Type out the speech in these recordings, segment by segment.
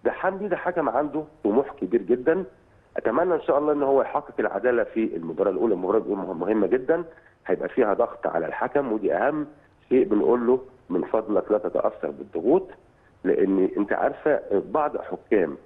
ده حمدي ده حكم عنده طموح كبير جدا اتمنى ان شاء الله ان هو يحقق العداله في المباراه الاولى المباراه الاولى مهمه جدا هيبقى فيها ضغط على الحكم ودي اهم شيء بنقول له من فضلك لا تتاثر بالضغوط لان انت عارفه بعض حكام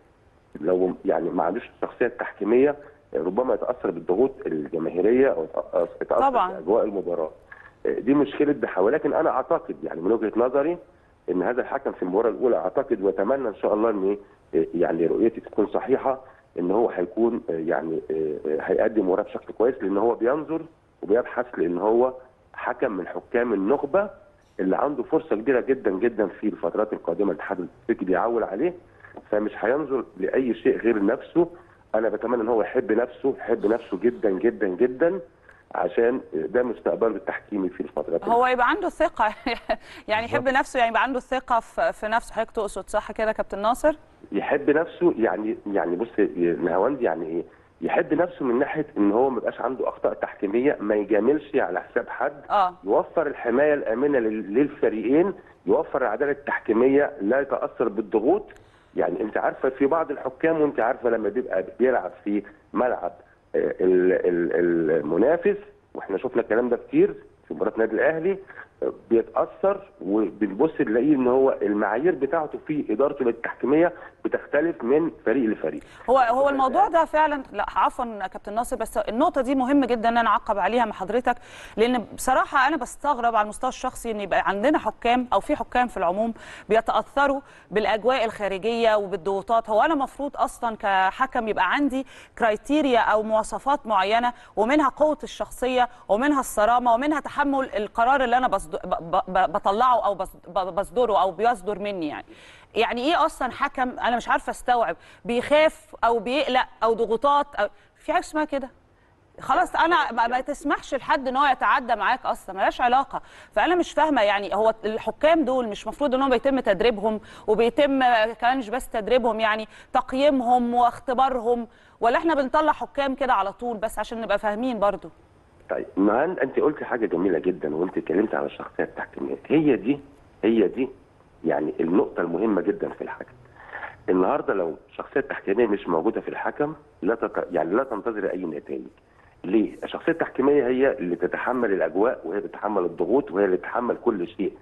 لو يعني ما عندوش الشخصيه التحكيميه ربما يتاثر بالضغوط الجماهيريه او يتاثر طبعاً. باجواء المباراه دي مشكله بحا ولكن انا اعتقد يعني من وجهه نظري ان هذا الحكم في المباراه الاولى اعتقد واتمنى ان شاء الله ان يعني رؤيتي تكون صحيحه ان هو هيكون يعني هيقدم مباراه بشكل كويس لان هو بينظر وبيبحث لان هو حكم من حكام النخبه اللي عنده فرصه كبيره جدا جدا في الفترات القادمه الاتحاد الافريقي بيعول عليه فمش هينظر لاي شيء غير نفسه انا بتمنى ان هو يحب نفسه يحب نفسه جدا جدا جدا عشان ده مستقبله التحكيمي في الفترات هو يبقى عنده ثقه يعني يحب نفسه يعني يبقى عنده ثقه في في نفسه حضرتك تقصد صح كده يا كابتن ناصر يحب نفسه يعني يعني بص نهاوند يعني ايه يحب نفسه من ناحيه ان هو ما يبقاش عنده اخطاء تحكيميه ما يجاملش على حساب حد اه يوفر الحمايه الامنه لل- للفريقين يوفر العداله التحكيميه لا يتاثر بالضغوط يعني انت عارفه في بعض الحكام وانت عارفه لما بيبقى بيلعب في ملعب آه، ال- ال- المنافس واحنا شفنا الكلام ده كتير في مباراه النادي الاهلي آه، بيتاثر وبنبص نلاقيه ان هو المعايير بتاعته في ادارته التحكيميه بتختلف من فريق لفريق هو هو الموضوع ده فعلا لا عفوا يا كابتن ناصر بس النقطه دي مهمه جدا ان انا اعقب عليها مع حضرتك لان بصراحه انا بستغرب على المستوى الشخصي ان يبقى عندنا حكام او في حكام في العموم بيتاثروا بالاجواء الخارجيه وبالضغوطات هو انا المفروض اصلا كحكم يبقى عندي كرايتيريا او مواصفات معينه ومنها قوه الشخصيه ومنها الصرامه ومنها تحمل القرار اللي انا بصد- ب- ب- بطلعه او بصد- ب- بصدره او بيصدر مني يعني يعني ايه اصلا حكم انا مش عارفه استوعب بيخاف او بيقلق او ضغوطات أو في حاجه اسمها كده خلاص انا ما, ما تسمحش لحد ان هو يتعدى معاك اصلا ملهاش علاقه فانا مش فاهمه يعني هو الحكام دول مش مفروض ان هم بيتم تدريبهم وبيتم كمان مش بس تدريبهم يعني تقييمهم واختبارهم ولا احنا بنطلع حكام كده على طول بس عشان نبقى فاهمين برضو طيب نهان انت قلت حاجه جميله جدا وانت اتكلمت على الشخصيه التحكيميه هي دي هي دي يعني النقطه المهمه جدا في الحكم النهارده لو الشخصيه التحكيميه مش موجوده في الحكم لا تت... يعني لا تنتظر اي نتائج ليه؟ الشخصيه التحكيميه هي اللي تتحمل الاجواء وهي اللي تتحمل الضغوط وهي اللي تتحمل كل شيء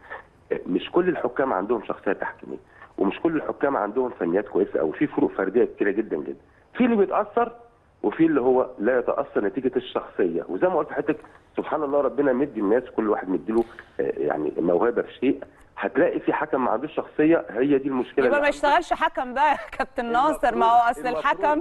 مش كل الحكام عندهم شخصيه تحكيميه ومش كل الحكام عندهم فنيات كويسه او في فروق فرديه كتيره جدا جدا في اللي بيتاثر وفي اللي هو لا يتاثر نتيجه الشخصيه وزي ما قلت لحضرتك سبحان الله ربنا مدي الناس كل واحد مديله آه، يعني موهبه في شيء هتلاقي في حكم ما عندوش شخصيه هي دي المشكله يبقى اللي ما عنده. يشتغلش حكم بقى يا كابتن ناصر ما هو اصل المفروض- الحكم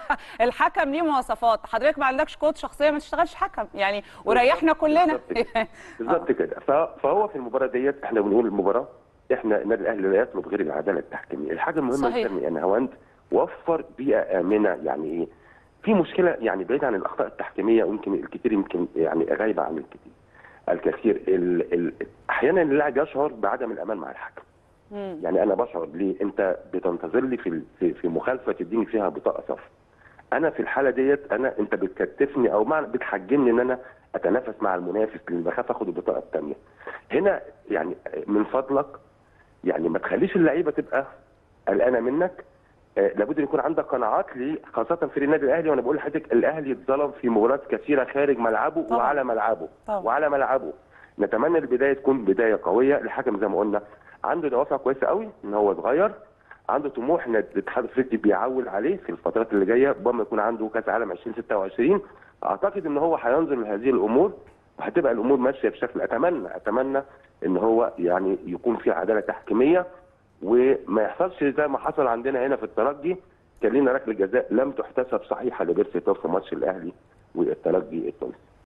الحكم ليه مواصفات حضرتك ما عندكش قوه شخصيه ما تشتغلش حكم يعني وريحنا كلنا بالظبط كده. بالظبط كده ف- فهو في المباراه ديت احنا بنقول المباراه احنا النادي الاهلي لا يطلب غير العداله التحكيميه الحاجه المهمه صحيح. جدا انا هو انت وفر بيئه امنه يعني ايه في مشكله يعني بعيد عن الاخطاء التحكيميه ويمكن الكثير يمكن يعني غايبه عن الكثير الكثير ال ال احيانا اللاعب يشعر بعدم الامان مع الحكم مم. يعني انا بشعر ليه انت بتنتظر لي في ال- في, في مخالفه تديني فيها بطاقه صفر انا في الحاله ديت انا انت بتكتفني او معنى بتحجمني ان انا اتنافس مع المنافس لان بخاف اخد البطاقه الثانيه هنا يعني من فضلك يعني ما تخليش اللعيبه تبقى قلقانه منك آه، لابد ان يكون عندك قناعات ليه خاصه في النادي الاهلي وانا بقول لحضرتك الاهلي اتظلم في مباريات كثيره خارج ملعبه طبعاً. وعلى ملعبه طبعاً. وعلى ملعبه نتمنى البدايه تكون بدايه قويه الحكم زي ما قلنا عنده دوافع كويسه قوي ان هو يتغير عنده طموح ان الاتحاد الافريقي بيعول عليه في الفترات اللي جايه ربما يكون عنده كاس عالم 2026 اعتقد ان هو هينظر لهذه الامور وهتبقى الامور ماشيه بشكل اتمنى اتمنى ان هو يعني يكون في عداله تحكيميه وما يحصلش زي ما حصل عندنا هنا في الترجي كان لينا ركله جزاء لم تحتسب صحيحه لبيرسي توب في ماتش الاهلي والترجي التونسي